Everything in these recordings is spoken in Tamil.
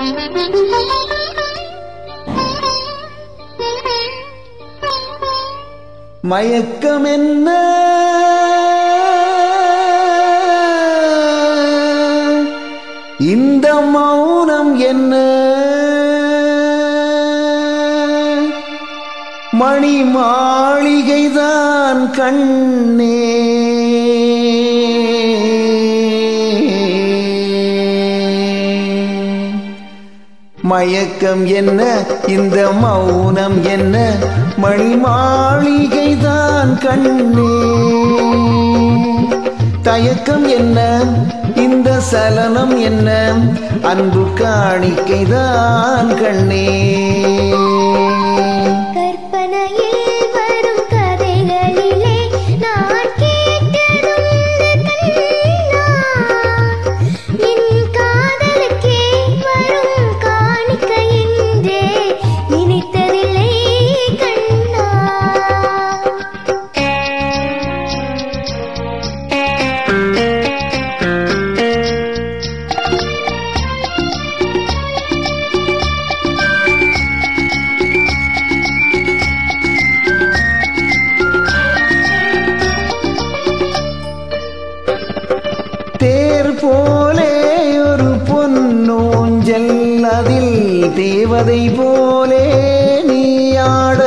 மயக்கம் என்ன இந்த மௌனம் என்ன மணி மாளிகைதான் கண்ணே மயக்கம் என்ன இந்த மௌனம் என்ன மணி மாளிகைதான் கண்ணே தயக்கம் என்ன இந்த சலனம் என்ன அன்பு காணிக்கைதான் கண்ணே கற்பனையில் வரும் கதைகளிலே நான் கேட்டதுண்டு கண்ணா என் காதலுக்கே வரும் காணிக்கை என்றே நினைத்ததில்லை கண்ணா தேர் போலே ஒரு பொன்னூஞ்சல் அதில் தேவதை போலே நீ ஆட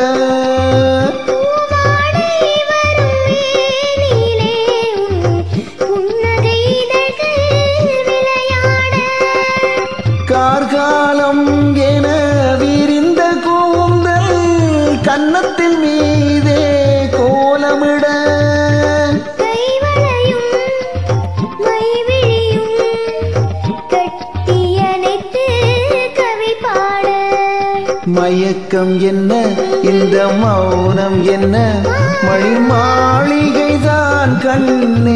பூமாலை வரும் வேனிலே உன் புன்னகை இதழ்கள் விளையாட கார்காலம் என விரிந்த கூந்தல் கன்னத்தின் மீதே கோலமிட கைவளையும் மைவிழியும் கட்டியணைத்து கவி பாட மயக்கம் என்ன இந்த மௌனம் என்ன மணி மாளிகைதான் கண்ணே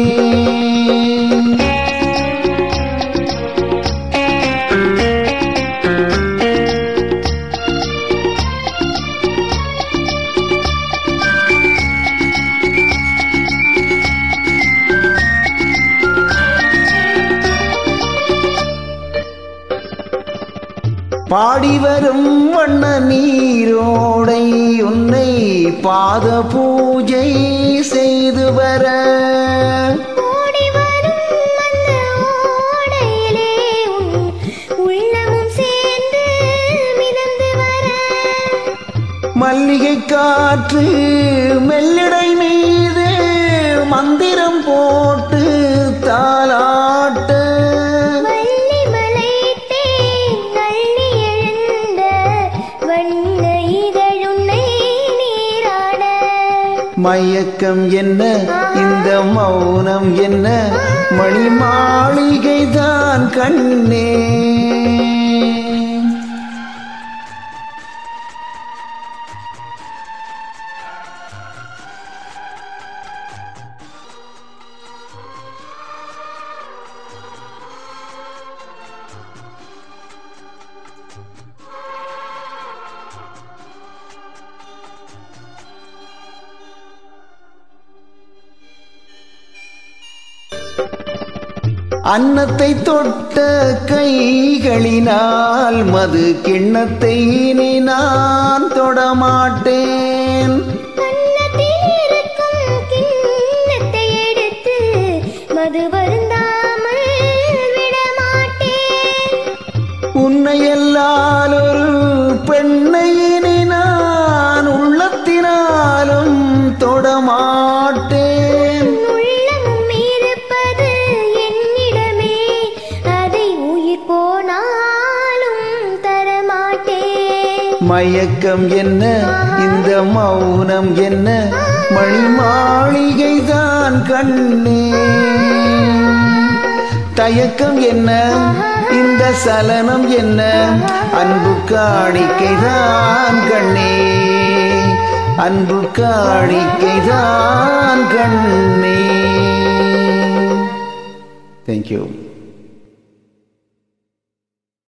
பாடி வரும் வண்ண நீரோடை உன்னை பாத பூஜை செய்து வர ஓடி வரும் அந்த ஓடையிலே உன் உள்ளமும் சேர்ந்து மிதந்து வர மல்லிகை காற்று மெல்லிடை மீது மந்திரம் போட்டு தாலாட்ட வள்ளிமலை தேன் அள்ளி எழுந்த வண்ண இதழுன்னை நீராட மயக்கம் என்ன இந்த மௌனம் என்ன மணி மாளிகைதான் கண்ணே அன்னத்தை தொட்ட கைகளினால் மது கிண்ணத்தை இனி நான் தொடமாட்டேன் கன்னத்தில் இருக்கும் கிண்ணத்தை எடுத்து மது வருந்தாமல் விடமாட்டேன் உன்னை எல்லால் ஒரு பெண்ணை இனி நான் உள்ளத்தினாலும் தொடமாட்டேன் உள்ளமும் இருப்பது என்னிடமே அதை உயிர் போனாலும் தரமாட்டேன் மயக்கம் என்ன இந்த மௌனம் என்ன மணி மாளிகைதான் கண்ணே தயக்கம் என்ன இந்த சலனம் என்ன அன்பு காணிக்கைதான் கண்ணே அன்பு காணிக்கைதான் கண்ணே தேங்க்யூ